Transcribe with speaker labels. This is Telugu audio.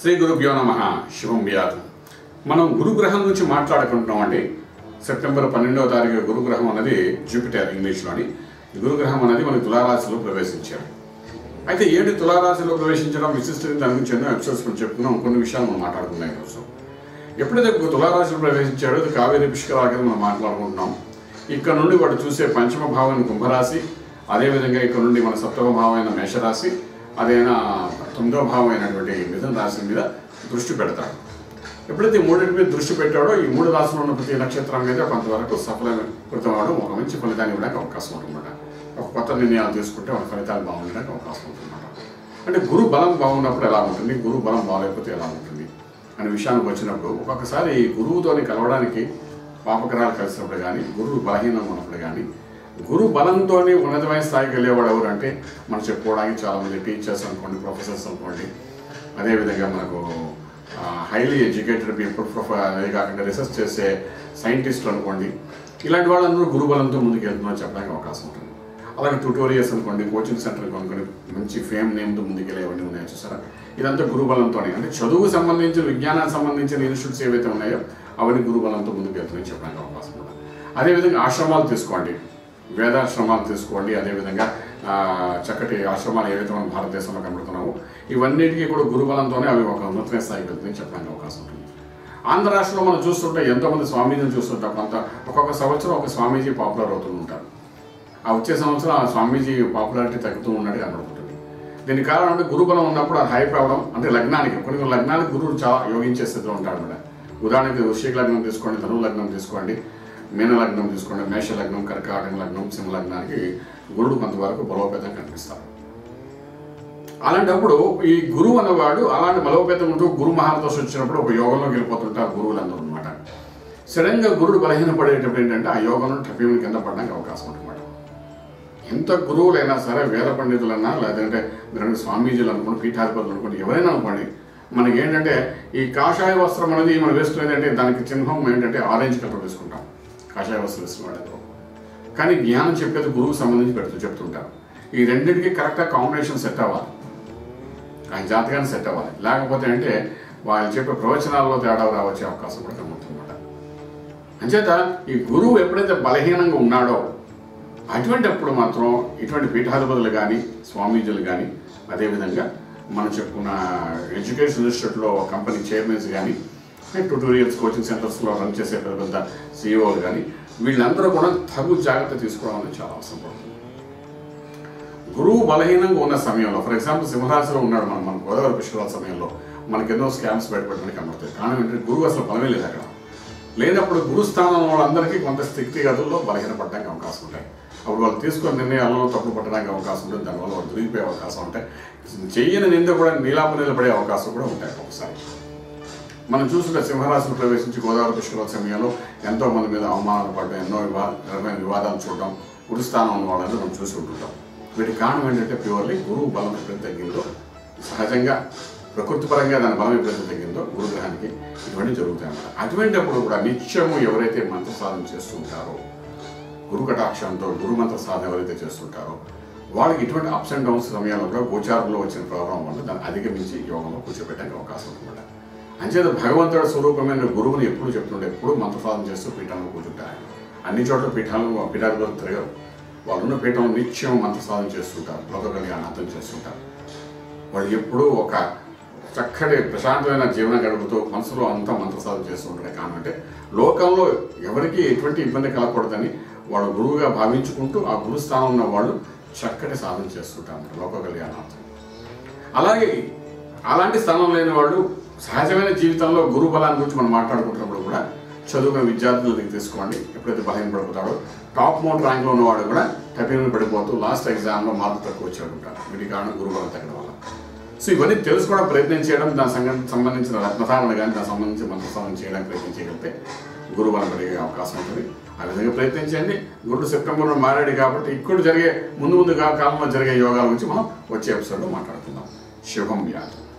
Speaker 1: శ్రీ గురుభ్యో నమ శివం వ్యాధు మనం గురుగ్రహం నుంచి మాట్లాడుకుంటున్నాం అండి సెప్టెంబర్ పన్నెండవ తారీఖు గురుగ్రహం అనేది జూపిటర్ ఇంగ్లీష్లోని గురుగ్రహం అనేది మనకి తులారాశిలో ప్రవేశించారు అయితే ఏడు తులారాశిలో ప్రవేశించడం విశిష్టత దాని గురించి ఎన్నో ఎపిసోడ్స్ మనం చెప్పుకున్నాం కొన్ని విషయాలు మనం మాట్లాడుకున్నాం ఈరోజు ఎప్పుడైతే తులారాశిలో ప్రవేశించాడో అది కావేరి పుష్కరాల కింద మనం మాట్లాడుకుంటున్నాం ఇక్కడ నుండి వాడు చూసే పంచమ భావమైన కుంభరాశి అదేవిధంగా ఇక్కడ నుండి మన సప్తమ భావమైన మేషరాశి అదైనా తొమ్మిదవ భావం అయినటువంటి మిథున రాశి మీద దృష్టి పెడతాడు ఎప్పుడైతే ఈ మూడింటి మీద దృష్టి పెట్టాడో ఈ మూడు రాశుల్లో ఉన్న ప్రతి నక్షత్రం మీద కొంతవరకు సఫలీకృతం అవడం ఒక మంచి ఫలితాన్ని ఇవ్వడానికి అవకాశం ఉంటుందన్నమాట ఒక కొత్త నిర్ణయాలు తీసుకుంటే మన ఫలితాలు బాగుండడానికి అవకాశం ఉంటుందన్నమాట అంటే గురు బలం బాగున్నప్పుడు ఎలా ఉంటుంది గురు బలం బాగాలేకపోతే ఎలా ఉంటుంది అనే విషయానికి వచ్చినప్పుడు ఒక్కొక్కసారి గురువుతోని కలవడానికి పాపగ్రహాలు కలిసినప్పుడు కానీ గురువు బలహీనంగా ఉన్నప్పుడు కానీ గురు బలంతోనే ఉన్నతమైన స్థాయికి వెళ్ళేవాడు ఎవరు అంటే మనం చెప్పుకోవడానికి చాలామంది టీచర్స్ అనుకోండి ప్రొఫెసర్స్ అనుకోండి అదేవిధంగా మనకు హైలీ ఎడ్యుకేటెడ్ పీపుల్ ప్రొఫె అదే కాకుండా రీసెర్చ్ చేసే సైంటిస్టులు అనుకోండి ఇలాంటి వాళ్ళందరూ గురుబలంతో ముందుకు వెళ్తున్నారని చెప్పడానికి అవకాశం ఉంటుంది అలాగే ట్యూటోరియల్స్ అనుకోండి కోచింగ్ సెంటర్ అనుకోండి మంచి ఫేమ్ నేమ్తో ముందుకెళ్ళేవన్నీ ఉన్నాయో చూసారా ఇదంతా గురుబలంతోనే అంటే చదువుకు సంబంధించిన విజ్ఞానానికి సంబంధించిన ఇన్స్టిట్యూట్స్ ఏవైతే ఉన్నాయో అవన్నీ గురుబలంతో ముందుకు వెళ్తున్నాయని చెప్పడానికి అవకాశం ఉంటుంది అదేవిధంగా ఆశ్రమాలు తీసుకోండి వేదాశ్రమాలు తీసుకోండి అదేవిధంగా ఆ, చక్కటి ఆశ్రమాలు ఏవైతే మనం భారతదేశంలో కనబడుతున్నామో ఇవన్నిటికీ కూడా గురుబలంతోనే అవి ఒక ఉన్నతమైన స్థాయికి వెళ్తుందని చెప్పడానికి అవకాశం ఉంటుంది ఆంధ్ర రాష్ట్రంలో మనం చూస్తుంటే ఎంతోమంది స్వామీజీని చూస్తుంటాం కొంత ఒక్కొక్క సంవత్సరం ఒక స్వామీజీ పాపులర్ అవుతూ ఉంటారు ఆ వచ్చే సంవత్సరం ఆ స్వామీజీ పాపులారిటీ తగ్గుతూ ఉన్నట్టు కనబడుతుంటుంది దీనికి కారణం అంటే గురుబలం ఉన్నప్పుడు అది హైప్ అవ్వడం అంటే లగ్నానికి కొన్ని కొన్ని లగ్నానికి గురువు చాలా యోగించే స్థితిలో ఉంటాడు అనమాట ఉదాహరణకి వృశ్చిక లగ్నం తీసుకోండి ధనువు లగ్నం తీసుకోండి మీన లగ్నం తీసుకోండి మేష లగ్నం కర్కాటక లగ్నం సింహ లగ్నానికి గురుడు కొంతవరకు బలోపేతం కనిపిస్తారు అలాంటప్పుడు ఈ గురువు అన్నవాడు అలాంటి బలోపేతం ఉంటూ గురు మహాదశ వచ్చినప్పుడు ఒక యోగంలోకి వెళ్ళిపోతుంటారు గురువులందరూ అనమాట సడన్గా గురుడు బలహీనపడేటప్పుడు ఏంటంటే ఆ యోగంలో టపీములు కింద పడడానికి అవకాశం ఉంటుందన్నమాట ఎంత గురువులైనా సరే వేద పండితులన్నా లేదంటే మీరు స్వామీజీలు అనుకోండి పీఠాధిపతులు అనుకోండి ఎవరైనా అనుకోండి మనకి ఏంటంటే ఈ కాషాయ వస్త్రం అనేది మనం వేసుకునేది అంటే దానికి చిహ్నం ఏంటంటే ఆరెంజ్ కలర్ వేసుకుంటాం కాషాయ వస్త్రం వేసుకునేవాడు కానీ జ్ఞానం చెప్పేది గురువుకు సంబంధించి పెడుతూ చెప్తుంటారు ఈ రెండింటికి కరెక్ట్గా కాంబినేషన్ సెట్ అవ్వాలి ఆయన జాతకాన్ని సెట్ అవ్వాలి లేకపోతే అంటే వాళ్ళు చెప్పే ప్రవచనాల్లో తేడా రావచ్చే అవకాశం కూడా కనబడుతుందన్నమాట అంచేత ఈ గురువు ఎప్పుడైతే బలహీనంగా ఉన్నాడో అటువంటి అప్పుడు మాత్రం ఇటువంటి పీఠాధిపతులు కానీ స్వామీజీలు కానీ అదేవిధంగా మనం చెప్పుకున్న ఎడ్యుకేషన్ ఇన్స్టిట్యూట్లో కంపెనీ చైర్మన్స్ కానీ ట్యూటోరియల్స్ కోచింగ్ సెంటర్స్లో రన్ చేసే పెద్ద పెద్ద సీఈఓలు కానీ వీళ్ళందరూ కూడా తగు జాగ్రత్త తీసుకోవడం అనేది చాలా అవసరం పడుతుంది గురువు బలహీనంగా ఉన్న సమయంలో ఫర్ ఎగ్జాంపుల్ సింహరాశిలో ఉన్నాడు మనం మన గోదావరి పుష్కరాల సమయంలో మనకి ఎన్నో స్కామ్స్ బయటపడడానికి కనబడతాయి కారణం ఏంటంటే గురువు అసలు బలమే లేదు అక్కడ లేనప్పుడు గురుస్థానం వాళ్ళందరికీ కొంత స్థితిగతుల్లో బలహీనపడడానికి అవకాశం ఉంటాయి అప్పుడు వాళ్ళు తీసుకున్న నిర్ణయాలలో తప్పు పట్టడానికి అవకాశం ఉంటుంది దానివల్ల వాళ్ళు దొరికిపోయే అవకాశం ఉంటాయి చెయ్యని నింద కూడా నీలాప పడే అవకాశం కూడా ఉంటాయి ఒకసారి మనం చూసుకుంటే సింహరాశిలో ప్రవేశించి గోదావరి పుష్కరాల సమయంలో ఎంతో మంది మీద అవమానాలు పడడం ఎన్నో వివా రకమైన వివాదాలు చూడడం గురుస్థానం ఉన్న వాళ్ళని మనం చూసి ఉంటుంటాం వీటి కారణం ఏంటంటే ప్యూర్లీ గురువు బలం ఎప్పుడైతే తగ్గిందో సహజంగా ప్రకృతి పరంగా దాని బలం ఎప్పుడైతే తగ్గిందో గురుగ్రహానికి ఇవన్నీ జరుగుతాయి అన్నమాట అటువంటిప్పుడు కూడా నిత్యము ఎవరైతే మంత్ర సాధన చేస్తుంటారో గురు కటాక్షంతో గురు మంత్ర సాధన ఎవరైతే చేస్తుంటారో వాళ్ళకి ఇటువంటి అప్స్ అండ్ డౌన్స్ సమయాల్లో కూడా గోచారంలో వచ్చిన ప్రభావం వల్ల దాన్ని అధిగమించి యోగంలో కూర్చోబెట్టడానికి అవకాశం ఉంటుందన్నమాట అంచేత భగవంతుడి స్వరూపమైన గురువుని ఎప్పుడు చెప్తుండే ఎప్పుడు మంత్రసాధన చేస్తూ పీఠంలో కూర్చుంటారు అన్ని చోట్ల పీఠాలను పీఠాధిపతులు తిరగరు వాళ్ళు ఉన్న పీఠం నిత్యం మంత్రసాధన చేస్తుంటారు లోక కళ్యాణార్థం చేస్తుంటారు వాళ్ళు ఎప్పుడూ ఒక చక్కటి ప్రశాంతమైన జీవనం గడుపుతూ మనసులో అంతా మంత్రసాధన చేస్తూ ఉంటారు కారణం అంటే లోకంలో ఎవరికి ఎటువంటి ఇబ్బంది కలగకూడదని వాళ్ళు గురువుగా భావించుకుంటూ ఆ గురు స్థానం ఉన్న వాళ్ళు చక్కటి సాధన చేస్తుంటారు లోక కళ్యాణార్థం అలాగే అలాంటి స్థానం లేని వాళ్ళు సహజమైన జీవితంలో గురు బలాన్ని గురించి మనం మాట్లాడుకుంటున్నప్పుడు కూడా చదువుకున్న విద్యార్థుల దగ్గర తీసుకోండి ఎప్పుడైతే బలహీన పడిపోతాడో టాప్ మోట్ ర్యాంక్లో ఉన్నవాడు కూడా టైపింగ్ పడిపోతూ లాస్ట్ ఎగ్జామ్లో మార్కులు తక్కువ వచ్చాడు ఉంటాడు వీటి కారణం గురు బలం తగ్గడం వల్ల సో ఇవన్నీ తెలుసుకోవడం ప్రయత్నం చేయడం దానికి సంగ- సంబంధించిన రత్నసాధన కానీ దానికి సంబంధించిన మంత్రసాధన చేయడానికి ప్రయత్నం చేయగలిగితే గురువు బలం పెరిగే అవకాశం ఉంటుంది ఆ విధంగా ప్రయత్నించండి గురుడు సెప్టెంబర్లో మారాడు కాబట్టి ఇక్కడ జరిగే ముందు ముందు కా- కాలంలో జరిగే యోగాల గురించి మనం వచ్చే ఎపిసోడ్లో మాట్లాడుకుందాం శుభం వ్యాధం